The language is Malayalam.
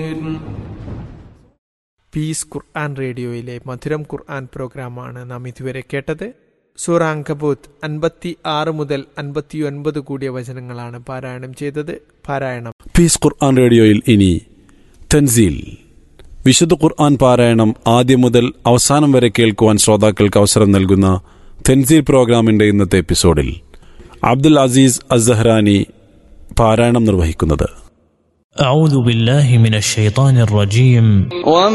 പീസ് ഖുർആൻ റേഡിയോയിലെ മധുരം ഖുർആൻ പ്രോഗ്രാമാണ് നാം ഇതുവരെ കേട്ടത് സൂറ അങ്കബൂത്ത് അൻപത്തി ആറ് മുതൽ അൻപത്തി ഒൻപത് കൂടിയ വചനങ്ങളാണ് പാരായണം ചെയ്തത് പാരായണം പീസ് ഖുർആൻ റേഡിയോയിൽ ഇനി തൻസീൽ വിശുദ്ധ ഖുർആൻ പാരായണം ആദ്യം മുതൽ അവസാനം വരെ കേൾക്കുവാൻ ശ്രോതാക്കൾക്ക് അവസരം നൽകുന്ന തൻസീൽ പ്രോഗ്രാമിന്റെ ഇന്നത്തെ എപ്പിസോഡിൽ അബ്ദുൽ അസീസ് അസഹ്റാനി പാരായണം നിർവഹിക്കുന്നത് أعوذ بالله من الشيطان الرجيم